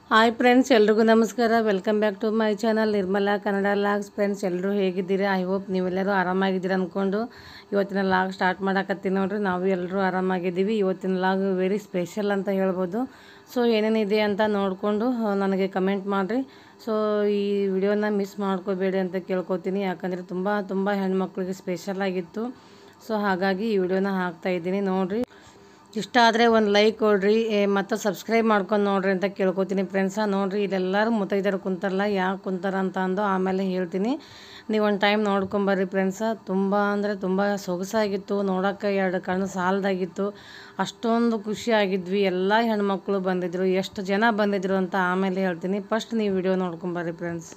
hi friends ಎಲ್ರಿಗೂ ನಮಸ್ಕಾರ welcome back to my channel Nirmala Kannada vlogs friends ಎಲ್ಲರೂ ಹೇಗಿದ್ದೀರಾ ಐ ಹೋಪ್ ನೀವೆಲ್ಲರೂ ಆರಾಮಾಗಿದ್ದೀರಾ ಅಂದ್ಕೊಂಡು ಇವತ್ತಿನ ಲಾಗ್ ಸ್ಟಾರ್ಟ್ ಮಾಡಕತ್ತೀನಿ ನೋಡ್ರಿ ನಾವು ಎಲ್ಲರೂ ಆರಾಮಾಗಿದ್ದೀವಿ ಇವತ್ತಿನ ಲಾಗ್ ವೆರಿ ಸ್ಪೆಷಲ್ ಅಂತ ಹೇಳ್ಬೋದು ಸೊ ಏನೇನಿದೆ ಅಂತ ನೋಡಿಕೊಂಡು ನನಗೆ ಕಮೆಂಟ್ ಮಾಡಿರಿ ಸೊ ಈ ವಿಡಿಯೋನ ಮಿಸ್ ಮಾಡ್ಕೋಬೇಡಿ ಅಂತ ಕೇಳ್ಕೊತೀನಿ ಯಾಕಂದರೆ ತುಂಬ ತುಂಬ ಹೆಣ್ಮಕ್ಳಿಗೆ ಸ್ಪೆಷಲ್ ಆಗಿತ್ತು ಸೊ ಹಾಗಾಗಿ ಈ ವಿಡಿಯೋನ ಹಾಕ್ತಾ ಇದ್ದೀನಿ ನೋಡಿರಿ ಇಷ್ಟ ಆದರೆ ಒಂದು ಲೈಕ್ ಕೊಡ್ರಿ ಏ, ಮತ್ತು ಸಬ್ಸ್ಕ್ರೈಬ್ ಮಾಡ್ಕೊಂಡು ನೋಡ್ರಿ ಅಂತ ಕೇಳ್ಕೊತೀನಿ ಫ್ರೆಂಡ್ಸ ನೋಡ್ರಿ ಇಲ್ಲೆಲ್ಲರೂ ಮುತ್ತೈದರು ಕುಂತಾರಲ್ಲ ಯಾಕೆ ಕುಂತಾರ ಅಂತ ಅಂದು ಆಮೇಲೆ ಹೇಳ್ತೀನಿ ನೀವು ಒಂದು ಟೈಮ್ ನೋಡ್ಕೊಂಬರ್ರಿ ಫ್ರೆಂಡ್ಸ ತುಂಬ ಅಂದರೆ ತುಂಬ ಸೊಗಸಾಗಿತ್ತು ನೋಡೋಕೆ ಎರಡು ಕಣ್ಣು ಸಾಲದಾಗಿತ್ತು ಅಷ್ಟೊಂದು ಖುಷಿ ಆಗಿದ್ವಿ ಎಲ್ಲ ಹೆಣ್ಮಕ್ಳು ಬಂದಿದ್ರು ಎಷ್ಟು ಜನ ಬಂದಿದ್ರು ಅಂತ ಆಮೇಲೆ ಹೇಳ್ತೀನಿ ಫಸ್ಟ್ ನೀವು ವಿಡಿಯೋ ನೋಡ್ಕೊಂಬರ್ರಿ ಫ್ರೆಂಡ್ಸ್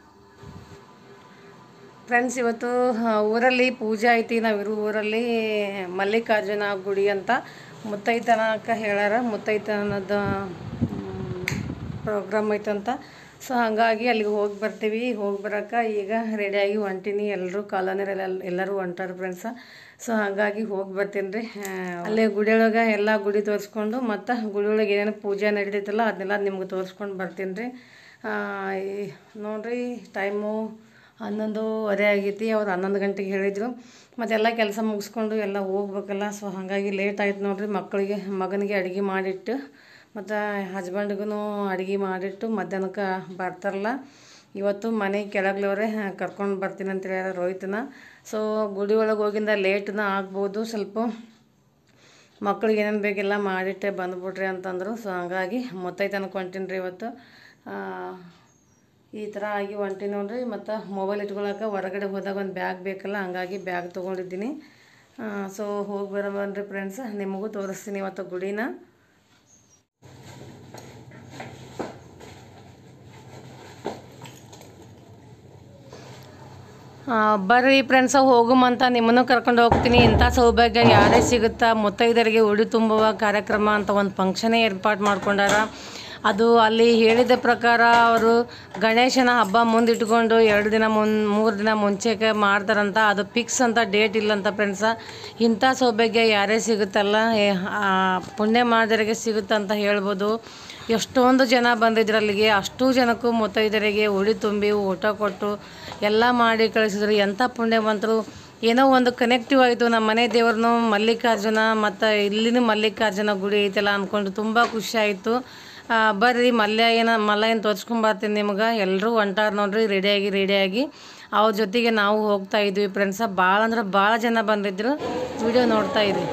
ಫ್ರೆಂಡ್ಸ್ ಇವತ್ತು ಆ, ಊರಲ್ಲಿ ಪೂಜೆ ಐತಿ ನಾವಿರೋ ಊರಲ್ಲಿ ಮಲ್ಲಿಕಾರ್ಜುನ ಗುಡಿ ಅಂತ ಮುತ್ತೈತನಕ ಹೇಳ್ಯಾರ ಮುತ್ತೈತನದ ಪ್ರೋಗ್ರಾಮ್ ಐತಂತ ಸೊ ಹಾಗಾಗಿ ಅಲ್ಲಿಗೆ ಹೋಗಿ ಬರ್ತೀವಿ ಹೋಗಿ ಬರೋಕೆ ಈಗ ರೆಡಿಯಾಗಿ ಹೊಂಟೀನಿ ಎಲ್ಲರೂ ಕಾಲೋನಿರೆಲ್ಲ ಎಲ್ಲರೂ ಹೊಂಟಾರ ಫ್ರೆಂಡ್ಸ ಸೊ ಹಾಗಾಗಿ ಹೋಗಿ ಬರ್ತೀನಿ ರೀ ಅಲ್ಲೇ ಗುಡಿಯೊಳಗೆ ಎಲ್ಲ ಗುಡಿ ತೋರಿಸ್ಕೊಂಡು ಮತ್ತು ಗುಡಿಯೊಳಗೆ ಏನೇನು ಪೂಜೆ ನಡೀತೈತಲ್ಲ ಅದನ್ನೆಲ್ಲ ನಿಮ್ಗೆ ತೋರಿಸ್ಕೊಂಡು ಬರ್ತೀನಿ ರೀ ನೋಡಿರಿ ಟೈಮು ಹನ್ನೊಂದುವರೆ ಆಗೈತಿ ಅವ್ರು ಹನ್ನೊಂದು ಗಂಟೆಗೆ ಹೇಳಿದರು ಮತ್ತೆಲ್ಲ ಕೆಲಸ ಮುಗಿಸ್ಕೊಂಡು ಎಲ್ಲ ಹೋಗ್ಬೇಕಲ್ಲ ಸೊ ಹಾಗಾಗಿ ಲೇಟ್ ಆಯ್ತು ನೋಡ್ರಿ ಮಕ್ಕಳಿಗೆ ಮಗನಿಗೆ ಅಡುಗೆ ಮಾಡಿಟ್ಟು ಮತ್ತು ಹಸ್ಬೆಂಡ್ಗೂ ಅಡುಗೆ ಮಾಡಿಟ್ಟು ಮಧ್ಯಾಹ್ನಕ್ಕೆ ಬರ್ತಾರಲ್ಲ ಇವತ್ತು ಮನೆ ಕೆಳಗ್ಲವ್ರೆ ಕರ್ಕೊಂಡು ಬರ್ತೀನಿ ಅಂತ ಹೇಳ್ಯಾರ ರೋಹಿತನ ಸೊ ಗುಡಿ ಒಳಗೆ ಹೋಗಿಂದ ಲೇಟ್ನ ಆಗ್ಬೋದು ಸ್ವಲ್ಪ ಮಕ್ಳಿಗೆ ಏನೇನು ಬೇಕೆಲ್ಲ ಮಾಡಿಟ್ಟೆ ಬಂದ್ಬಿಟ್ರಿ ಅಂತಂದರು ಸೊ ಹಂಗಾಗಿ ಮೊತ್ತೈತೆ ಅನ್ಕೊಂತೀನಿ ರೀ ಇವತ್ತು ಆ, ಈ ಥರ ಆಗಿ ಹೊಂಟಿ ನೋಡ್ರಿ ಮತ್ತು ಮೊಬೈಲ್ ಇಟ್ಕೊಳಕ್ಕೆ ಹೊರಗಡೆ ಹೋದಾಗ ಒಂದು ಬ್ಯಾಗ್ ಬೇಕಲ್ಲ ಹಂಗಾಗಿ ಬ್ಯಾಗ್ ತೊಗೊಂಡಿದ್ದೀನಿ ಸೊ ಹೋಗಿ ಬರೋಬನ್ರಿ ಫ್ರೆಂಡ್ಸ್ ನಿಮಗೂ ತೋರಿಸ್ತೀನಿ ಇವತ್ತು ಗುಡಿನ ಆ, ಬರ್ರಿ ಫ್ರೆಂಡ್ಸ ಹೋಗುಮಂತ ನಿಮ್ಮನ್ನು ಕರ್ಕೊಂಡು ಹೋಗ್ತೀನಿ ಇಂಥ ಸೌಭಾಗ್ಯ ಯಾರೇ ಸಿಗುತ್ತಾ ಮುತ್ತೈದರಿಗೆ ಉಡಿ ತುಂಬುವ ಕಾರ್ಯಕ್ರಮ ಅಂತ ಒಂದು ಫಂಕ್ಷನೇ ಏರ್ಪಾಡು ಮಾಡ್ಕೊಂಡಾರ ಅದು ಅಲ್ಲಿ ಹೇಳಿದ ಪ್ರಕಾರ ಅವರು ಗಣೇಶನ ಹಬ್ಬ ಮುಂದಿಟ್ಕೊಂಡು ಎರಡು ದಿನ ಮುನ್ ಮೂರು ದಿನ ಮುಂಚೆಗೆ ಮಾಡ್ತಾರಂತ ಅದು ಫಿಕ್ಸ್ ಅಂತ ಡೇಟ್ ಇಲ್ಲಂತ ಫ್ರೆಂಡ್ಸ ಇಂಥ ಸೌಭಾಗ್ಯ ಯಾರೇ ಸಿಗುತ್ತಲ್ಲ ಏ, ಆ, ಪುಣ್ಯ ಮಾಡಿದರಿಗೆ ಸಿಗುತ್ತಂತ ಹೇಳ್ಬೋದು ಎಷ್ಟೊಂದು ಜನ ಬಂದಿದ್ರು ಅಲ್ಲಿಗೆ ಅಷ್ಟು ಜನಕ್ಕೂ ಮುತ್ತೈದರಿಗೆ ಉಡಿ ತುಂಬಿ ಊಟ ಕೊಟ್ಟು ಎಲ್ಲ ಮಾಡಿ ಕಳಿಸಿದ್ರು ಎಂಥ ಪುಣ್ಯವಂತರು ಏನೋ ಒಂದು ಕನೆಕ್ಟಿವ್ ಆಯಿತು ನಮ್ಮ ಮನೆ ದೇವ್ರನ್ನು ಮಲ್ಲಿಕಾರ್ಜುನ ಮತ್ತು ಇಲ್ಲಿನೂ ಮಲ್ಲಿಕಾರ್ಜುನ ಗುಡಿ ಐತಲ್ಲ ಅಂದ್ಕೊಂಡು ತುಂಬ ಖುಷಿ ಆಯಿತು ಬರ್ರಿ ಮಲ್ಯ ಏನ ಮಲ್ಲ ಏನು ತೋರಿಸ್ಕೊಂಬರ್ತೀನಿ ನಿಮ್ಗೆ ಎಲ್ಲರೂ ಹೊಂಟಾರ ನೋಡ್ರಿ ರೆಡಿಯಾಗಿ ರೆಡಿಯಾಗಿ ಅವ್ರ ಜೊತೆಗೆ ನಾವು ಹೋಗ್ತಾ ಇದ್ವಿ ಫ್ರೆಂಡ್ಸ ಭಾಳ ಅಂದ್ರೆ ಭಾಳ ಜನ ಬಂದಿದ್ರು ವಿಡಿಯೋ ನೋಡ್ತಾ ಇದ್ವಿ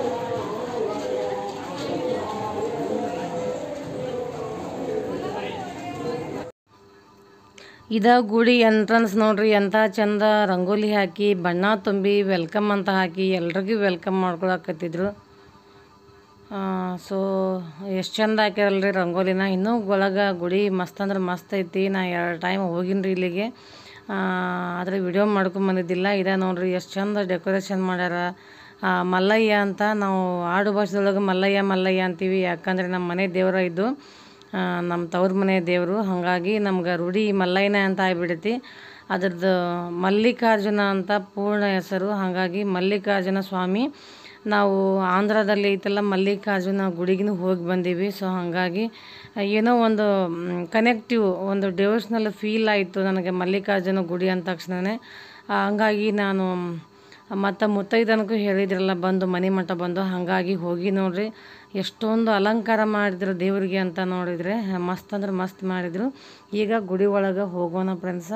ಇದ ಗುಡಿ ಎಂಟ್ರನ್ಸ್ ನೋಡ್ರಿ ಎಂಥ ಚಂದ ರಂಗೋಲಿ ಹಾಕಿ ಬಣ್ಣ ತುಂಬಿ ವೆಲ್ಕಮ್ ಅಂತ ಹಾಕಿ ಎಲ್ರಿಗೂ ವೆಲ್ಕಮ್ ಮಾಡ್ಕೊಳಕತ್ತಿದ್ರು ಸೊ ಎಷ್ಟು ಚಂದ ಹಾಕ್ಯಾರಲ್ರಿ ರಂಗೋಲಿನ ಇನ್ನೂ ಒಳಗೆ ಗುಡಿ ಮಸ್ತ್ ಅಂದ್ರೆ ಮಸ್ತ್ ಐತಿ ನಾ ಎರಡು ಟೈಮ್ ಹೋಗಿನ್ರಿ ಇಲ್ಲಿಗೆ ಆದರೆ ವಿಡಿಯೋ ಮಾಡ್ಕೊಂಬಂದಿದ್ದಿಲ್ಲ ಇದ ನೋಡ್ರಿ ಎಷ್ಟು ಚಂದ ಡೆಕೋರೇಷನ್ ಮಾಡ್ಯಾರ ಆ, ಮಲ್ಲಯ್ಯ ಅಂತ ನಾವು ಆಡು ಭಾಷೆದೊಳಗೆ ಮಲ್ಲಯ್ಯ ಮಲ್ಲಯ್ಯ ಅಂತೀವಿ ಯಾಕಂದರೆ ನಮ್ಮ ಮನೆ ದೇವರ ಇದ್ದು ಆ, ನಮ್ಮ ತವ್ರ ಮನೆ ದೇವರು ಹಾಗಾಗಿ ನಮ್ಗೆ ರೂಢಿ ಮಲ್ಲಯ್ಯನೇ ಅಂತ ಆಗ್ಬಿಡೈತಿ ಅದ್ರದ್ದು ಮಲ್ಲಿಕಾರ್ಜುನ ಅಂತ ಪೂರ್ಣ ಹೆಸರು ಹಾಗಾಗಿ ಮಲ್ಲಿಕಾರ್ಜುನ ಸ್ವಾಮಿ ನಾವು ಆಂಧ್ರದಲ್ಲಿ ಐತಲ್ಲ ಮಲ್ಲಿಕಾರ್ಜುನ ಗುಡಿಗೂ ಹೋಗಿ ಬಂದೀವಿ ಸೊ ಹಾಗಾಗಿ ಏನೋ ಒಂದು ಕನೆಕ್ಟಿವ್ ಒಂದು ಡಿವೋಷ್ನಲ್ ಫೀಲ್ ಆಯಿತು ನನಗೆ ಮಲ್ಲಿಕಾರ್ಜುನ ಗುಡಿ ಅಂದ ತಕ್ಷಣವೇ ಹಂಗಾಗಿ ನಾನು ಮತ್ತು ಮುತ್ತೈದನಕ್ಕೂ ಹೇಳಿದ್ರಲ್ಲ ಬಂದು ಮನೆ ಮಠ ಬಂದು ಹಾಗಾಗಿ ಹೋಗಿ ನೋಡ್ರಿ ಎಷ್ಟೊಂದು ಅಲಂಕಾರ ಮಾಡಿದ್ರು ದೇವರಿಗೆ ಅಂತ ನೋಡಿದರೆ ಮಸ್ತ್ ಅಂದ್ರೆ ಮಸ್ತ್ ಮಾಡಿದರು ಈಗ ಗುಡಿ ಒಳಗೆ ಹೋಗೋಣ ಫ್ರೆಂಡ್ಸ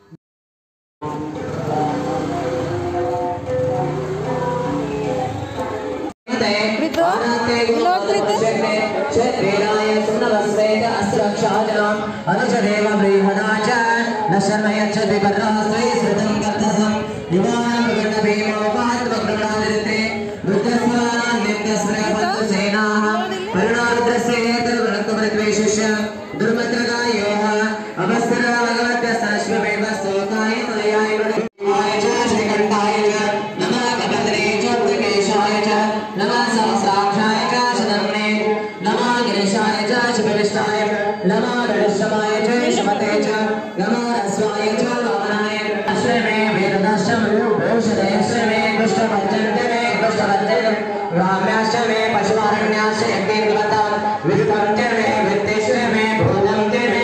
अनुजदेव बृहदाच न शर्मयच्छति कर्णास्त्रै श्रुतं कर्तसं युवानं प्रगण्डभीमोपात्मकृणादित्रे वृद्धस्वानां नित्यस्त्रयपन्तु सेनाः करुणारुद्रस्य हेतुर्वणकुमृद्वेषस्य दुर्मद्रगायोः अवसरावगत्यस्ताश्वमेव स्तोकाय मलयाय वृणिवाय च श्रीकण्ठाय च नमः कपत्रे च मृगेशाय च नमः सहस्राक्षाय च शतम्ने नमः गिरीशाय च शिवविष्टाय नमः गणेशमाय च शमते च नमः रस्वाय च वामनाय अश्वमे वेददशम भूषणेश्वमे कृष्णपञ्चमे कृष्णपञ्चमे राम्याश्च मे पशुमारण्याश्च यज्ञे कृतं विद्युतं च मे वित्तेश्व मे भोजं च मे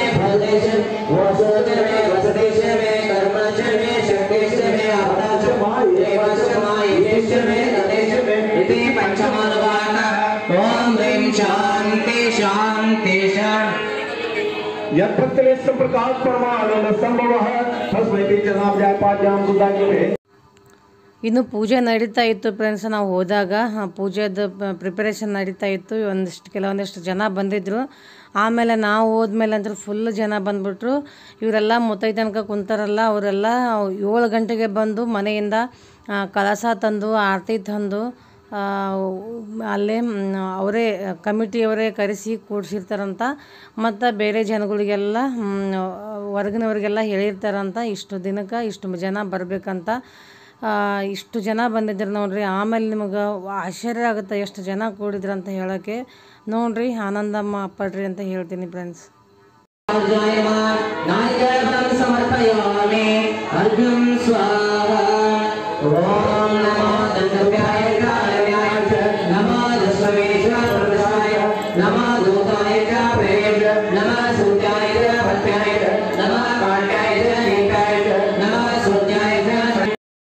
यत्प्रत्यनिष्ठ प्रकाश परमानंद संभव तस्मै बीजनाभ्यां पाद्यां बुद्धाग्रहे ಇನ್ನು ಪೂಜೆ ನಡೀತಾ ಇತ್ತು ಫ್ರೆಂಡ್ಸ್ ನಾವು ಹೋದಾಗ ಆ, ಪೂಜೆದು ಪ್ರಿಪರೇಷನ್ ನಡೀತಾ ಇತ್ತು ಒಂದಿಷ್ಟು ಕೆಲವೊಂದಿಷ್ಟು ಜನ ಬಂದಿದ್ದರು ಆಮೇಲೆ ನಾವು ಹೋದ್ಮೇಲೆ ಅಂದ್ರೆ ಫುಲ್ ಜನ ಬಂದ್ಬಿಟ್ರು ಇವರೆಲ್ಲ ಮುತ್ತೈ ತನಕ ಕುಂತಾರಲ್ಲ ಅವರೆಲ್ಲ ಏಳು ಗಂಟೆಗೆ ಬಂದು ಮನೆಯಿಂದ ಆ, ಕಳಸ ತಂದು ಆರತಿ ತಂದು ಆ, ಅಲ್ಲೇ ಮ್, ಅವರೇ ಕಮಿಟಿಯವರೇ ಕರೆಸಿ ಕೂಡಿಸಿರ್ತಾರಂತ ಮತ್ತು ಬೇರೆ ಜನಗಳಿಗೆಲ್ಲ ಮ್, ಹೊರಗಿನವರಿಗೆಲ್ಲ ಹೇಳಿರ್ತಾರಂತ ಇಷ್ಟು ದಿನಕ್ಕೆ ಇಷ್ಟು ಜನ ಬರಬೇಕಂತ ಆ, ಇಷ್ಟು ಜನ ಬಂದಿದ್ರು ನೋಡ್ರಿ ಆಮೇಲೆ ನಿಮಗೆ ಆಶ್ಚರ್ಯ ಆಗುತ್ತೆ ಎಷ್ಟು ಜನ ಕೂಡಿದ್ರು ಅಂತ ಹೇಳೋಕ್ಕೆ ನೋಡ್ರಿ ಆನಂದಮ್ಮ ಪಡ್ರಿ ಅಂತ ಹೇಳ್ತೀನಿ ಫ್ರೆಂಡ್ಸ್ जायमान् नारिकेलफलं समर्पयामि अर्घ्यं स्वाहा ॐ नमो दन्तव्याय कालव्याय च नमो दशमेश्वरप्रदाय नमो दूताय च प्रेम नमः सूर्याय च भक्त्याय च नमः काट्याय च नीकाय च नमः सूर्याय च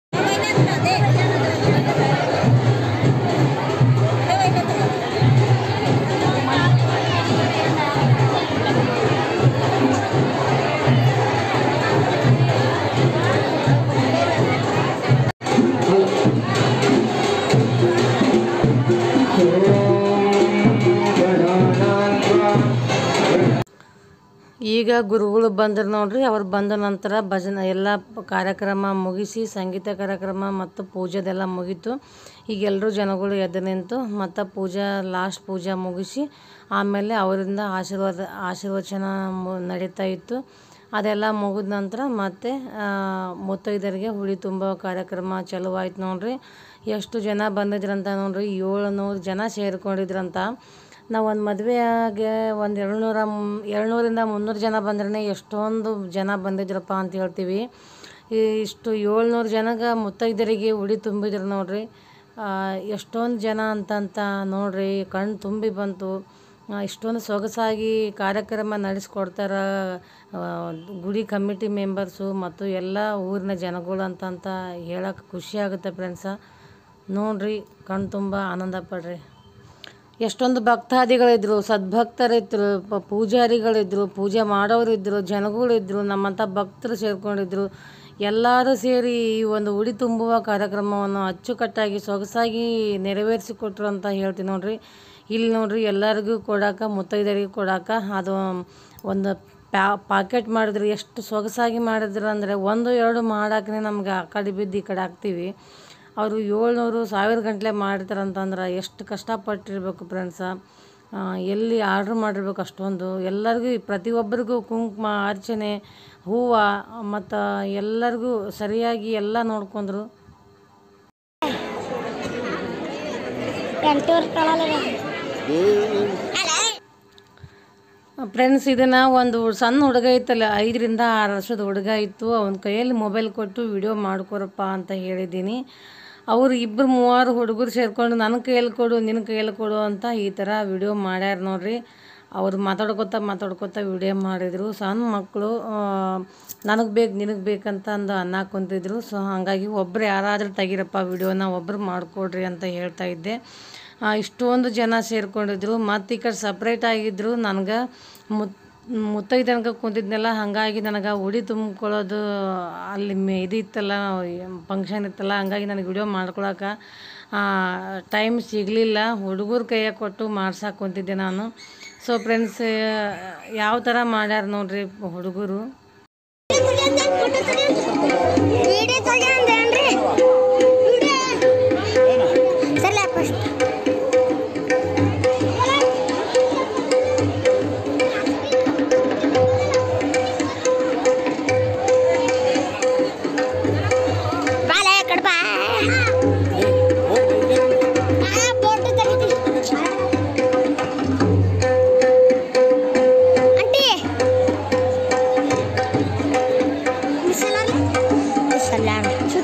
ಈಗ ಗುರುಗಳು ಬಂದ್ರು ನೋಡ್ರಿ ಅವ್ರು ಬಂದ ನಂತರ ಭಜನೆ ಎಲ್ಲ ಪ- ಕಾರ್ಯಕ್ರಮ ಮುಗಿಸಿ ಸಂಗೀತ ಕಾರ್ಯಕ್ರಮ ಮತ್ತು ಪೂಜೆದೆಲ್ಲ ಮುಗೀತು ಈಗ ಎಲ್ಲರೂ ಜನಗಳು ಎದ್ದು ನಿಂತು ಮತ್ತು ಪೂಜಾ ಲಾಸ್ಟ್ ಪೂಜಾ ಮುಗಿಸಿ ಆಮೇಲೆ ಅವರಿಂದ ಆಶೀರ್ವಾದ ಆಶೀರ್ವಚನ ಮು ನಡೀತಾ ಇತ್ತು ಅದೆಲ್ಲ ಮುಗಿದ ನಂತರ ಮತ್ತೆ ಆ, ಮುತ್ತೈದರಿಗೆ ಹುಳಿ ತುಂಬೋ ಕಾರ್ಯಕ್ರಮ ಚಲುವಾಯ್ತು ನೋಡ್ರಿ ಎಷ್ಟು ಜನ ಬಂದಿದ್ರಂತ ನೋಡ್ರಿ ಏಳ್ನೂರು ಜನ ಸೇರ್ಕೊಂಡಿದ್ರಂತ ನಾವು ಒಂದು ಮದುವೆಗೆ ಒಂದು ಏಳ್ನೂರ ಏಳ್ನೂರಿಂದ ಮುನ್ನೂರು ಜನ ಬಂದ್ರೆ ಎಷ್ಟೊಂದು ಜನ ಬಂದಿದ್ರಪ್ಪ ಅಂತ ಹೇಳ್ತೀವಿ ಈ ಇಷ್ಟು ಏಳ್ನೂರು ಜನಗೆ ಮುತ್ತೈದರಿಗೆ ಉಡಿ ತುಂಬಿದ್ರು ನೋಡ್ರಿ ಆ, ಎಷ್ಟೊಂದು ಜನ ಅಂತಂತ ನೋಡ್ರಿ ಕಣ್ಣು ತುಂಬಿ ಬಂತು ಆ, ಇಷ್ಟೊಂದು ಸೊಗಸಾಗಿ ಕಾರ್ಯಕ್ರಮ ನಡೆಸ್ಕೊಡ್ತಾರ ಆ, ಗುಡಿ ಕಮಿಟಿ ಮೆಂಬರ್ಸು ಮತ್ತು ಎಲ್ಲ ಊರಿನ ಜನಗಳು ಅಂತಂತ ಹೇಳಕ್ಕೆ ಖುಷಿ ಆಗುತ್ತೆ ಫ್ರೆಂಡ್ಸ ನೋಡ್ರಿ ಕಣ್ಣು ತುಂಬ ಆನಂದ ಪಡ್ರಿ ಎಷ್ಟೊಂದು ಭಕ್ತಾದಿಗಳಿದ್ರು ಸದ್ಭಕ್ತರಿದ್ರು ಪ- ಪೂಜಾರಿಗಳಿದ್ರು ಪೂಜೆ ಮಾಡೋರಿದ್ರು ಜನಗಳಿದ್ರು ನಮ್ಮಂಥ ಭಕ್ತರು ಸೇರ್ಕೊಂಡಿದ್ರು ಎಲ್ಲರೂ ಸೇರಿ ಈ ಒಂದು ಉಡಿ ತುಂಬುವ ಕಾರ್ಯಕ್ರಮವನ್ನು ಅಚ್ಚುಕಟ್ಟಾಗಿ ಸೊಗಸಾಗಿ ನೆರವೇರಿಸಿಕೊಟ್ರು ಅಂತ ಹೇಳ್ತೀನಿ ನೋಡ್ರಿ ಇಲ್ಲಿ ನೋಡ್ರಿ ಎಲ್ಲರಿಗೂ ಕೊಡಾಕ ಮುತ್ತೈದರಿಗೆ ಕೊಡಾಕ ಅದು ಒಂದು ಪ್ಯಾ ಪಾಕೆಟ್ ಮಾಡಿದ್ರು ಎಷ್ಟು ಸೊಗಸಾಗಿ ಮಾಡಿದ್ರು ಅಂದರೆ ಒಂದು ಎರಡು ಮಾಡಾಕನೆ ನಮ್ಗೆ ಆ ಕಡೆ ಬಿದ್ದು ಈ ಕಡೆ ಹಾಕ್ತೀವಿ ಅವರು ಏಳ್ನೂರು ಸಾವಿರ ಗಂಟಲೆ ಮಾಡಿರ್ತಾರಂತಂದ್ರೆ ಎಷ್ಟು ಕಷ್ಟಪಟ್ಟಿರ್ಬೇಕು ಫ್ರೆಂಡ್ಸ ಎಲ್ಲಿ ಆರ್ಡ್ರ್ ಮಾಡಿರ್ಬೇಕು ಅಷ್ಟೊಂದು ಎಲ್ಲರಿಗೂ ಪ್ರತಿಯೊಬ್ಬರಿಗೂ ಕುಂಕುಮ ಅರ್ಚನೆ ಹೂವು ಮತ್ತು ಎಲ್ಲರಿಗೂ ಸರಿಯಾಗಿ ಎಲ್ಲ ನೋಡ್ಕೊಂಡ್ರು ಎಂಟೂರು ತೊಗೊಳಲ್ಲ ಫ್ರೆಂಡ್ಸ್ ಇದನ್ನು ಒಂದು ಸಣ್ಣ ಹುಡುಗ ಇತ್ತಲ್ಲ ಐದರಿಂದ ಆರು ವರ್ಷದ ಹುಡುಗ ಇತ್ತು ಅವನ ಕೈಯಲ್ಲಿ ಮೊಬೈಲ್ ಕೊಟ್ಟು ವಿಡಿಯೋ ಮಾಡ್ಕೊರಪ್ಪ ಅಂತ ಹೇಳಿದ್ದೀನಿ ಅವರು ಇಬ್ಬರು ಮೂವರು ಹುಡುಗರು ಸೇರ್ಕೊಂಡು ನನ್ನ ಕೈಯಲ್ಲಿ ಕೊಡು ನಿನ್ನ ಕೈಯಲ್ಲಿ ಕೊಡು ಅಂತ ಈ ಥರ ವಿಡಿಯೋ ಮಾಡ್ಯಾರ ನೋಡ್ರಿ ಅವ್ರು ಮಾತಾಡ್ಕೊತ ಮಾತಾಡ್ಕೊತ ವಿಡಿಯೋ ಮಾಡಿದರು ಸಣ್ಣ ಮಕ್ಕಳು ನನಗೆ ಬೇಕು ನಿನಗೆ ಬೇಕಂತ ಅಂದು ಅನ್ನಕ್ಕೆ ಕುಂತಿದ್ರು ಸೊ ಹಾಗಾಗಿ ಒಬ್ಬರು ಯಾರಾದರೂ ತೆಗೀರಪ್ಪ ವಿಡಿಯೋನ ಒಬ್ಬರು ಮಾಡಿಕೊಡ್ರಿ ಅಂತ ಹೇಳ್ತಾ ಇದ್ದೆ ಆ, ಇಷ್ಟೊಂದು ಜನ ಸೇರ್ಕೊಂಡಿದ್ರು ಮತ್ತು ಈ ಕಡೆ ಸಪ್ರೇಟ್ ಆಗಿದ್ರು ನನಗೆ ಮುತ್ ಮುತ್ತೈದೆ ತನಕ ಕುಂತಿದ್ನಲ್ಲ ಹಾಗಾಗಿ ನನಗೆ ಉಡಿ ತುಂಬ್ಕೊಳ್ಳೋದು ಅಲ್ಲಿ ಮೆ ಇದು ಇತ್ತಲ್ಲ ಫಂಕ್ಷನ್ ಇತ್ತಲ್ಲ ಹಂಗಾಗಿ ನನಗೆ ವಿಡಿಯೋ ಮಾಡ್ಕೊಳಕ್ಕೆ ಟೈಮ್ ಸಿಗಲಿಲ್ಲ ಹುಡುಗರ ಕೈಯಾಗ ಕೊಟ್ಟು ಮಾಡ್ಸಕ್ಕೆ ಕುಂತಿದ್ದೆ ನಾನು ಸೊ ಫ್ರೆಂಡ್ಸ್ ಯಾವ ಥರ ಮಾಡ್ಯಾರ ನೋಡ್ರಿ ಹುಡುಗರು ವಿಡಿಯೋ ತಗೊಂಡೇನ್ರಿ ಸರಿ ಫಸ್ಟ್ ಬಾಲೆ ಕಡ್ಬ ಫೋಟೋ ತೆಗಿತೀನಿ ಆಂಟಿ ಮಿಸಲಾರ ಮಿಸಲಾರ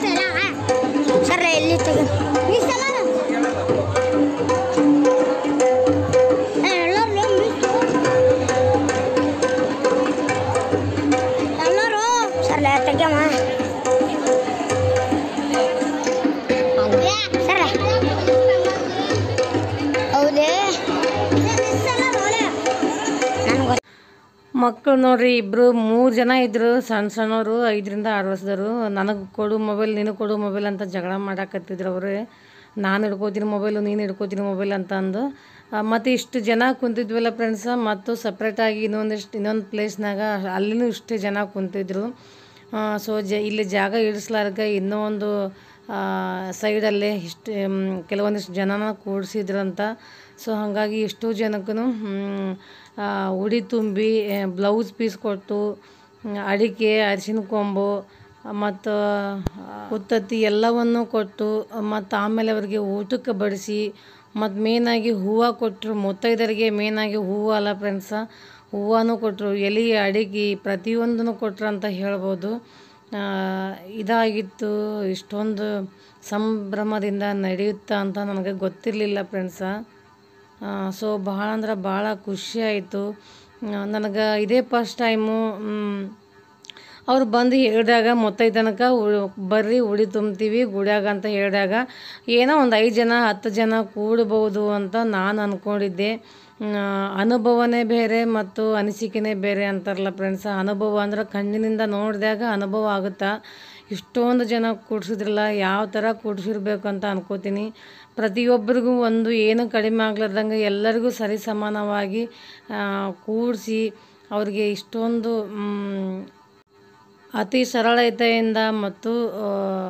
ಮಕ್ಕಳು ನೋಡ್ರಿ ಇಬ್ಬರು ಮೂರು ಜನ ಇದ್ದರು ಸಣ್ಣ ಸಣ್ಣವರು ಐದರಿಂದ ಆರು ವರ್ಷದವರು ನನಗೆ ಕೊಡು ಮೊಬೈಲ್ ನಿನಗೆ ಕೊಡು ಮೊಬೈಲ್ ಅಂತ ಜಗಳ ಮಾಡಾಕತ್ತಿದ್ರು ಅವರು ನಾನು ಹಿಡ್ಕೋತೀನಿ ಮೊಬೈಲು ನೀನು ಹಿಡ್ಕೋತೀನಿ ಮೊಬೈಲ್ ಅಂತ ಅಂದು ಮತ್ತು ಇಷ್ಟು ಜನ ಕುಂತಿದ್ವಲ್ಲ ಫ್ರೆಂಡ್ಸ ಮತ್ತು ಸಪ್ರೇಟಾಗಿ ಇನ್ನೊಂದಿಷ್ಟು ಇನ್ನೊಂದು ಪ್ಲೇಸ್ನಾಗ ಅಲ್ಲಿನೂ ಇಷ್ಟು ಜನ ಕುಂತಿದ್ರು ಸೊ ಜ ಇಲ್ಲಿ ಜಾಗ ಇಡಿಸ್ಲಾರ್ಗ ಇನ್ನೂ ಒಂದು ಸೈಡಲ್ಲೇ ಇಷ್ಟು ಮ್, ಕೆಲವೊಂದಿಷ್ಟು ಜನನ ಕೂಡಿಸಿದ್ರಂತ ಸೊ ಹಾಗಾಗಿ ಇಷ್ಟು ಜನಕ್ಕೂ ಉಡಿ ತುಂಬಿ ಬ್ಲೌಸ್ ಪೀಸ್ ಕೊಟ್ಟು ಮ್, ಅಡಿಕೆ ಅರಿಶಿನ ಕೊಂಬು ಮತ್ತು ಉತ್ತತ್ತಿ ಎಲ್ಲವನ್ನು ಕೊಟ್ಟು ಮತ್ತು ಆಮೇಲೆ ಅವರಿಗೆ ಊಟಕ್ಕೆ ಬಡಿಸಿ ಮತ್ತು ಮೇನಾಗಿ ಹೂವು ಕೊಟ್ಟರು ಮುತ್ತೈದರಿಗೆ ಮೇನಾಗಿ ಹೂವು ಅಲ್ಲ ಫ್ರೆಂಡ್ಸ ಹೂವನೂ ಕೊಟ್ಟರು ಎಲೆ ಅಡಿಗೆ ಪ್ರತಿಯೊಂದನ್ನು ಕೊಟ್ರು ಅಂತ ಹೇಳ್ಬೋದು ಆ, ಇದಾಗಿತ್ತು ಇಷ್ಟೊಂದು ಸಂಭ್ರಮದಿಂದ ನಡೆಯುತ್ತಾ ಅಂತ ನನಗೆ ಗೊತ್ತಿರಲಿಲ್ಲ ಫ್ರೆಂಡ್ಸ ಸೊ ಭಾಳ ಅಂದ್ರೆ ಭಾಳ ಖುಷಿ ಆಯಿತು ನನಗೆ ಇದೇ ಫಸ್ಟ್ ಟೈಮು ಅವ್ರು ಬಂದು ಹೇಳಿದಾಗ ಮೊತ್ತೈತನಕ ಬರ್ರಿ ಉಡಿ ತುಂಬ್ತೀವಿ ಗುಡ್ಯಾಗ ಅಂತ ಹೇಳಿದಾಗ ಏನೋ ಒಂದು ಐದು ಜನ ಹತ್ತು ಜನ ಕೂಡ್ಬೋದು ಅಂತ ನಾನು ಅಂದ್ಕೊಂಡಿದ್ದೆ ಆ, ಅನುಭವನೇ ಬೇರೆ ಮತ್ತು ಅನಿಸಿಕೆನೇ ಬೇರೆ ಅಂತಾರಲ್ಲ ಫ್ರೆಂಡ್ಸ್ ಅನುಭವ ಅಂದ್ರೆ ಕಣ್ಣಿನಿಂದ ನೋಡಿದಾಗ ಅನುಭವ ಆಗುತ್ತಾ ಇಷ್ಟೊಂದು ಜನ ಕೂಡ್ಸಿದ್ರಲ್ಲ ಯಾವ ಥರ ಕೂಡ್ಸಿರ್ಬೇಕು ಅಂತ ಅನ್ಕೋತೀನಿ ಪ್ರತಿಯೊಬ್ಬರಿಗೂ ಒಂದು ಏನು ಕಡಿಮೆ ಆಗ್ಲಾರ್ದಂಗೆ ಎಲ್ಲರಿಗೂ ಸರಿ ಸಮಾನವಾಗಿ ಕೂಡಿಸಿ ಅವ್ರಿಗೆ ಇಷ್ಟೊಂದು ಮ್, ಅತಿ ಸರಳತೆಯಿಂದ ಮತ್ತು ಆ,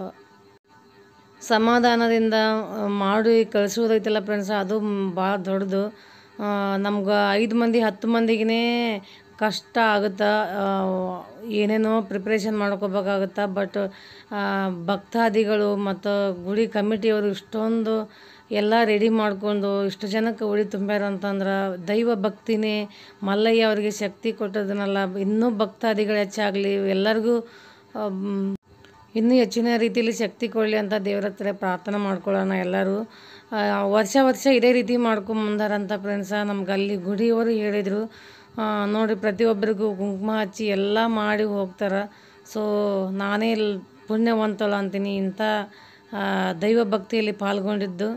ಸಮಾಧಾನದಿಂದ ಆ, ಮಾಡಿ ಕಳಿಸೋದೈತಲ್ಲ ಫ್ರೆಂಡ್ಸ್ ಅದು ಭಾಳ ದೊಡ್ಡದು ನಮ್ಗೆ ಐದು ಮಂದಿ ಹತ್ತು ಮಂದಿಗೆ ಕಷ್ಟ ಆಗುತ್ತಾ ಆ, ಏನೇನೋ ಪ್ರಿಪ್ರೇಷನ್ ಮಾಡ್ಕೋಬೇಕಾಗುತ್ತಾ ಬಟ್ ಭಕ್ತಾದಿಗಳು ಮತ್ತು ಗುಡಿ ಕಮಿಟಿಯವರು ಇಷ್ಟೊಂದು ಎಲ್ಲ ರೆಡಿ ಮಾಡ್ಕೊಂಡು ಇಷ್ಟು ಜನಕ್ಕೆ ಉಡಿ ತುಂಬ್ಯಾರ ಅಂತಂದ್ರೆ ದೈವ ಭಕ್ತಿನೇ ಮಲ್ಲಯ್ಯ ಅವರಿಗೆ ಶಕ್ತಿ ಕೊಟ್ಟದನ್ನಲ್ಲ ಇನ್ನೂ ಭಕ್ತಾದಿಗಳು ಹೆಚ್ಚಾಗಲಿ ಎಲ್ಲರಿಗೂ ಆಮ್, ಇನ್ನೂ ಹೆಚ್ಚಿನ ರೀತಿಯಲ್ಲಿ ಶಕ್ತಿ ಕೊಡಲಿ ಅಂತ ದೇವ್ರ ಹತ್ರ ಪ್ರಾರ್ಥನೆ ಮಾಡ್ಕೊಳ್ಳೋಣ ಎಲ್ಲರೂ ಆ, ವರ್ಷ ವರ್ಷ ಇದೇ ರೀತಿ ಮಾಡ್ಕೊಂಬಂದಾರಂತ ಫ್ರೆಂಡ್ಸ ನಮ್ಗೆ ಅಲ್ಲಿ ಗುಡಿಯವರು ಹೇಳಿದರು ನೋಡಿರಿ ಪ್ರತಿಯೊಬ್ಬರಿಗೂ ಕುಂಕುಮ ಹಚ್ಚಿ ಎಲ್ಲ ಮಾಡಿ ಹೋಗ್ತಾರೆ ಸೊ ನಾನೇ ಲ್- ಪುಣ್ಯವಂತಳು ಅಂತೀನಿ ಇಂಥ ಆ, ದೈವ ಭಕ್ತಿಯಲ್ಲಿ ಪಾಲ್ಗೊಂಡಿದ್ದು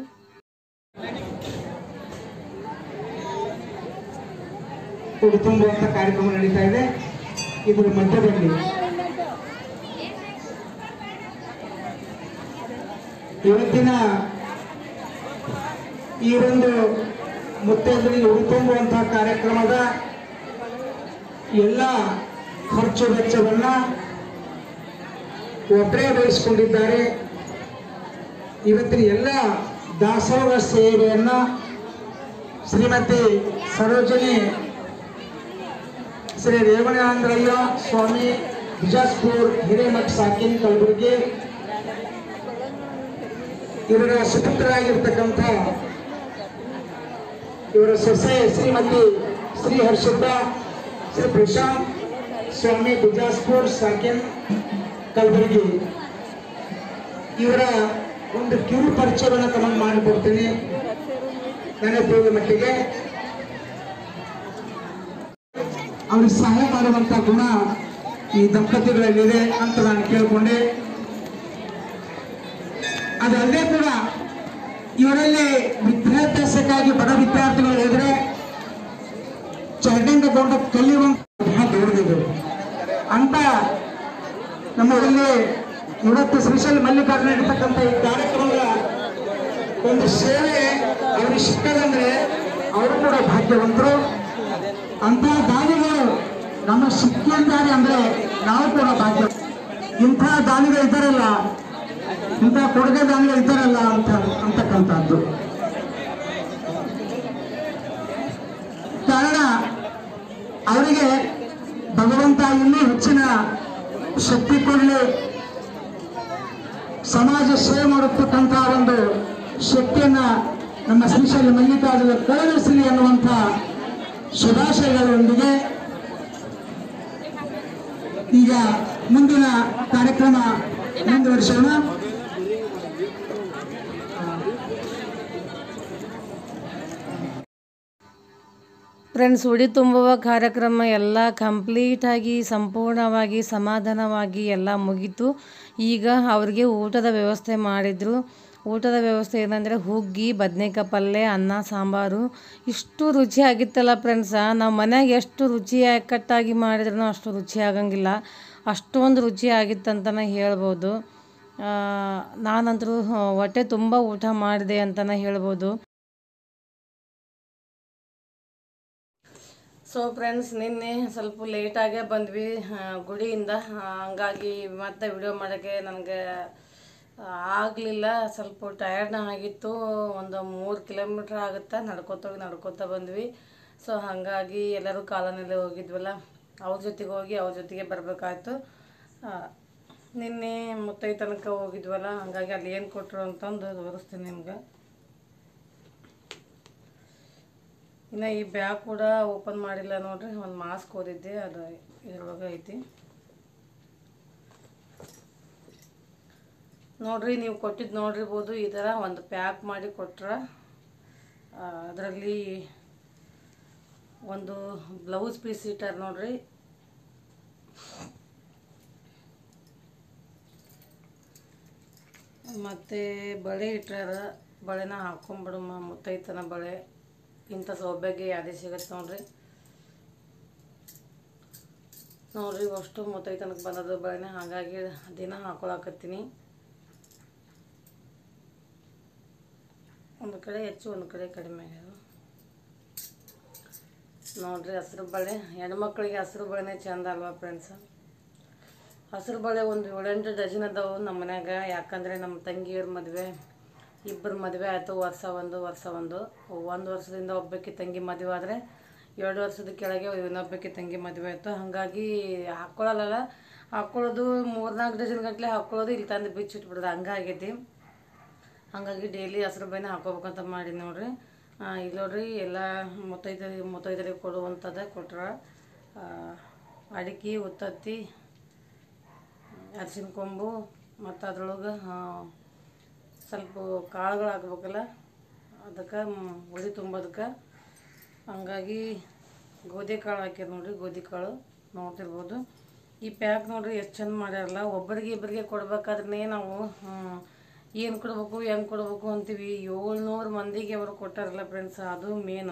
ಉಡಿ ತುಂಬುವಂತ ಕಾರ್ಯಕ್ರಮ ನಡೀತಾ ಇದೆ ಇದರ ಮಧ್ಯದಲ್ಲಿ ಇವತ್ತಿನ ಈ ಒಂದು ಮುತ್ತೈದರಿಗೆ ಉಡಿ ತುಂಬುವಂತಹ ಕಾರ್ಯಕ್ರಮದ ಎಲ್ಲ ಖರ್ಚು ವೆಚ್ಚವನ್ನ ಒಬ್ಬರೇ ವಹಿಸಿಕೊಂಡಿದ್ದಾರೆ ಇವತ್ತಿನ ಎಲ್ಲ ದಾಸೋಹ ಸೇವೆಯನ್ನ ಶ್ರೀಮತಿ ಸರೋಜಿನಿ ಶ್ರೀ ರೇವಣಾಂದ್ರಯ್ಯ ಸ್ವಾಮಿ ಬಿಜಾಸ್ಪುರ್ ಹಿರೇಮಠ್ ಸಾಕಿನ್ ಕಲಬುರಗಿ ಇವರ ಸುಪುತ್ರರಾಗಿರ್ತಕ್ಕಂಥ ಇವರ ಸೊಸೆ ಶ್ರೀಮತಿ ಶ್ರೀ ಹರ್ಷಿತ ಶ್ರೀ ಪ್ರಶಾಂತ್ ಸ್ವಾಮಿ ಬಿಜಾಸ್ಪುರ್ ಸಾಕಿನ್ ಕಲಬುರಗಿ ಇವರ ಒಂದು ಕಿರು ಪರಿಚಯವನ್ನು ತಮಗೆ ಮಾಡಿಕೊಡ್ತೀನಿ ನನಗೆ ತಿಳಿದ ಮಟ್ಟಿಗೆ ಅವ್ರಿಗೆ ಸಹಾಯ ಮಾಡುವಂತ ಗುಣ ಈ ದಂಪತಿಗಳಲ್ಲಿದೆ ಅಂತ ನಾನು ಕೇಳಿಕೊಂಡೆ ಅದಲ್ಲದೆ ಕೂಡ ಇವರಲ್ಲಿ ವಿದ್ಯಾಭ್ಯಾಸಕ್ಕಾಗಿ ಬಡ ವಿದ್ಯಾರ್ಥಿಗಳು ಇದ್ರೆ ಚರಂಡಿಂದ ಗೊಂಡ ಕಲಿಯುವಂತ ಬಹಳ ದೊಡ್ಡದಿದೆ ಅಂತ ನಮ್ಮಲ್ಲಿ ಇವತ್ತು ಶ್ರೀಶೈಲ ಮಲ್ಲಿಕಾರ್ಜುನ ಇರ್ತಕ್ಕಂಥ ಈ ಕಾರ್ಯಕ್ರಮದ ಒಂದು ಸೇವೆ ಅವ್ರಿಗೆ ಸಿಕ್ಕದಂದ್ರೆ ಅವರು ಕೂಡ ಭಾಗ್ಯವಂತರು ಅಂತ ದಾನಿಗಳು ನಮ್ಮ ಸಿಕ್ಕಿದ್ದಾರೆ ಅಂದ್ರೆ ನಾವು ಕೂಡ ಭಾಗ್ಯ ಇಂಥ ದಾನಿಗಳು ಇದ್ದಾರಲ್ಲ ಇಂಥ ಕೊಡುಗೆ ದಾನಿಗಳು ಇದ್ದಾರಲ್ಲ ಅಂತ ಅಂತಕ್ಕಂಥದ್ದು ಕಾರಣ ಅವರಿಗೆ ಭಗವಂತ ಇನ್ನೂ ಹೆಚ್ಚಿನ ಶಕ್ತಿ ಕೊಡಲಿ ಸಮಾಜ ಸೇವೆ ಮಾಡತಕ್ಕಂಥ ಒಂದು ಶಕ್ತಿಯನ್ನ ನಮ್ಮ ಶ್ರೀಶೈಲ ಮಲ್ಲಿಕಾರ್ಜುನ ಕರುಣಿಸಲಿ ಅನ್ನುವಂಥ ಶುಭಾಶಯಗಳೊಂದಿಗೆ ಈಗ ಮುಂದಿನ ಕಾರ್ಯಕ್ರಮ ಮುಂದುವರಿಸೋಣ ಫ್ರೆಂಡ್ಸ್ ಉಡಿ ತುಂಬುವ ಕಾರ್ಯಕ್ರಮ ಎಲ್ಲ ಕಂಪ್ಲೀಟಾಗಿ ಸಂಪೂರ್ಣವಾಗಿ ಸಮಾಧಾನವಾಗಿ ಎಲ್ಲ ಮುಗೀತು ಈಗ ಅವ್ರಿಗೆ ಊಟದ ವ್ಯವಸ್ಥೆ ಮಾಡಿದರು ಊಟದ ವ್ಯವಸ್ಥೆ ಏನಂದರೆ ಹುಗ್ಗಿ ಬದ್ನೆಕಾಯಿ ಪಲ್ಯ ಅನ್ನ ಸಾಂಬಾರು ಇಷ್ಟು ರುಚಿಯಾಗಿತ್ತಲ್ಲ ಫ್ರೆಂಡ್ಸ ನಾವು ಮನ್ಯಾಗ ಎಷ್ಟು ರುಚಿಯಾಗಿ ಕಟ್ಟಾಗಿ ಮಾಡಿದ್ರೂ ಅಷ್ಟು ರುಚಿ ಆಗಂಗಿಲ್ಲ ಅಷ್ಟೊಂದು ರುಚಿ ಆಗಿತ್ತಂತಲೇ ಹೇಳ್ಬೋದು ಆ, ನಾನಂತರೂ ಆ, ಹೊಟ್ಟೆ ತುಂಬ ಊಟ ಮಾಡಿದೆ ಅಂತಲೇ ಹೇಳ್ಬೋದು ಸೊ ಫ್ರೆಂಡ್ಸ್ ನಿನ್ನೆ ಸ್ವಲ್ಪ ಲೇಟಾಗೇ ಬಂದ್ವಿ ಆ, ಗುಡಿಯಿಂದ ಆ, ಹಂಗಾಗಿ ಮತ್ತೆ ವಿಡಿಯೋ ಮಾಡೋಕ್ಕೆ ನನಗೆ ಆಗಲಿಲ್ಲ ಸ್ವಲ್ಪ ಟಯರ್ಡ್ನ ಆಗಿತ್ತು ಒಂದು ಮೂರು ಕಿಲೋಮೀಟ್ರ್ ಆಗುತ್ತಾ ನಡ್ಕೋತ ಹೋಗಿ ನಡ್ಕೋತ ಬಂದ್ವಿ ಸೊ ಹಾಗಾಗಿ ಎಲ್ಲರೂ ಕಾಲನಲ್ಲೇ ಹೋಗಿದ್ವಲ್ಲ ಅವ್ರ ಜೊತೆಗೆ ಹೋಗಿ ಅವ್ರ ಜೊತೆಗೆ ಬರಬೇಕಾಯ್ತು ನಿನ್ನೆ ಮುತ್ತೈ ತನಕ ಹೋಗಿದ್ವಲ್ಲ ಹಾಗಾಗಿ ಅಲ್ಲಿ ಏನು ಕೊಟ್ಟರು ಅಂತಂದು ತೋರಿಸ್ತೀನಿ ನಿಮ್ಗೆ ಇನ್ನು ಈ ಬ್ಯಾಗ್ ಕೂಡ ಓಪನ್ ಮಾಡಿಲ್ಲ ನೋಡ್ರಿ ಒಂದು ಮಾಸ್ಕ್ ಓದಿದ್ದೆ ಅದು ಇದ್ರೊಳಗೆ ಐತಿ ನೋಡ್ರಿ ನೀವು ಕೊಟ್ಟಿದ್ದು ನೋಡಿರ್ಬೋದು ಈ ಥರ ಒಂದು ಪ್ಯಾಕ್ ಮಾಡಿ ಕೊಟ್ರ ಅದರಲ್ಲಿ ಒಂದು ಬ್ಲೌಸ್ ಪೀಸ್ ಇಟ್ಟಾರ ನೋಡ್ರಿ ಮತ್ತು ಬಳೆ ಇಟ್ಟಾರ ಬಳೆನ ಹಾಕೊಂಬಿಡಮ್ಮ ಮುತ್ತೈತನ ಬಳೆ ಇಂಥ ಸೌಭಾಗ್ಯ ಯಾವ್ದೇ ಸಿಗತ್ತೆ ನೋಡ್ರಿ ನೋಡ್ರಿ ಅಷ್ಟು ಮುತ್ತೈತನಕ್ಕೆ ಬಂದದ್ದು ಬಳೆನ ಹಾಗಾಗಿ ದಿನ ಹಾಕೊಳಕತ್ತೀನಿ ಒಂದು ಕಡೆ ಹೆಚ್ಚು ಒಂದು ಕಡೆ ಕಡಿಮೆ ಆಗ್ಯಾವ ನೋಡ್ರಿ ಹಸಿರು ಬಳೆ ಹೆಣ್ಮಕ್ಳಿಗೆ ಹಸಿರು ಬಳೆನೇ ಚಂದ ಅಲ್ವಾ ಫ್ರೆಂಡ್ಸ್ ಹಸಿರು ಬಳೆ ಒಂದು ಏಳೆಂಟು ಡಜನ್ ಅದಾವು ನಮ್ಮ ಮನ್ಯಾಗ ಯಾಕಂದರೆ ನಮ್ಮ ತಂಗಿಯವ್ರ ಮದುವೆ ಇಬ್ಬರು ಮದುವೆ ಆಯಿತು ವರ್ಷ ಒಂದು ವರ್ಷ ಒಂದು ಒಂದು ವರ್ಷದಿಂದ ಒಬ್ಬಕ್ಕೆ ತಂಗಿ ಮದುವೆ ಆದರೆ ಎರಡು ವರ್ಷದ ಕೆಳಗೆ ಇನ್ನೊಬ್ಬಕ್ಕೆ ತಂಗಿ ಮದುವೆ ಆಯಿತು ಹಾಗಾಗಿ ಹಾಕ್ಕೊಳ್ಳಲ್ಲ ಹಾಕ್ಕೊಳ್ಳೋದು ಮೂರ್ನಾಲ್ಕು ಡಜನ್ ಗಂಟ್ಲೆ ಹಾಕ್ಕೊಳ್ಳೋದು ಇಲ್ಲಿ ತಂದು ಬಿಚ್ಚಿಟ್ಬಿಡೋದು ಹಂಗಾಗೈತಿ ಹಾಗಾಗಿ ಡೈಲಿ ಹಸಿರು ಬೈನ ಹಾಕೋಬೇಕಂತ ಮಾಡಿ ನೋಡ್ರಿ ಆ, ಇಲ್ಲಿ ನೋಡ್ರಿ ಎಲ್ಲ ಮುತ್ತೈದರಿ ಮುತ್ತೈದರಿಗೆ ಕೊಡುವಂಥದ್ದೇ ಕೊಟ್ರ ಆ, ಅಡಿಕೆ ಉತ್ತತ್ತಿ ಅರಿಶಿನ ಕೊಂಬು ಮತ್ತು ಅದ್ರೊಳಗೆ ಸ್ವಲ್ಪ ಕಾಳುಗಳು ಹಾಕ್ಬೇಕಲ್ಲ ಅದಕ್ಕೆ ಉಳಿ ತುಂಬೋದಕ್ಕೆ ಹಂಗಾಗಿ ಗೋಧಿ ಕಾಳು ಹಾಕ್ಯಾರ ನೋಡ್ರಿ ಗೋಧಿ ಕಾಳು ನೋಡ್ತಿರ್ಬೋದು ಈ ಪ್ಯಾಕ್ ನೋಡ್ರಿ ಎಷ್ಟು ಚಂದ ಮಾಡ್ಯಾರಲ್ಲ ಒಬ್ಬರಿಗೆ ಇಬ್ಬರಿಗೆ ಕೊಡ್ಬೇಕಾದ್ರೆ ನಾವು ಏನು ಕೊಡ್ಬೇಕು ಹೆಂಗೆ ಕೊಡ್ಬೇಕು ಅಂತೀವಿ ಏಳ್ನೂರು ಮಂದಿಗೆ ಅವರು ಕೊಟ್ಟಾರಲ್ಲ ಫ್ರೆಂಡ್ಸ್ ಅದು ಮೇನು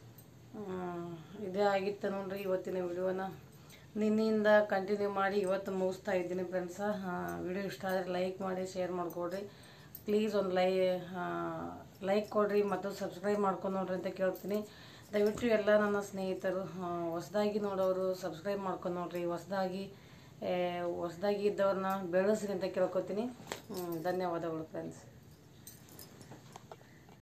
ಇದೇ ಆಗಿತ್ತು ನೋಡ್ರಿ ಇವತ್ತಿನ ವಿಡಿಯೋನ ನಿನ್ನೆಯಿಂದ ಕಂಟಿನ್ಯೂ ಮಾಡಿ ಇವತ್ತು ಮುಗಿಸ್ತಾ ಇದ್ದೀನಿ ಫ್ರೆಂಡ್ಸ ವಿಡಿಯೋ ಇಷ್ಟ ಆದರೆ ಲೈಕ್ ಮಾಡಿ ಶೇರ್ ಮಾಡಿಕೊಡ್ರಿ ಪ್ಲೀಸ್ ಒಂದು ಲೈ ಲೈಕ್ ಕೊಡ್ರಿ ಮತ್ತು ಸಬ್ಸ್ಕ್ರೈಬ್ ಮಾಡ್ಕೊಂಡು ನೋಡ್ರಿ ಅಂತ ಕೇಳ್ತೀನಿ ದಯವಿಟ್ಟು ಎಲ್ಲ ನನ್ನ ಸ್ನೇಹಿತರು ಹೊಸದಾಗಿ ನೋಡೋರು ಸಬ್ಸ್ಕ್ರೈಬ್ ಮಾಡ್ಕೊಂಡು ನೋಡ್ರಿ ಹೊಸದಾಗಿ ಹೊಸದಾಗಿ ಇದ್ದವ್ರನ್ನ ಬೆಳೆಸ್ರಿ ಅಂತ ಕೇಳ್ಕೊತೀನಿ ಹ್ಮ್, ಧನ್ಯವಾದಗಳು ಫ್ರೆಂಡ್ಸ್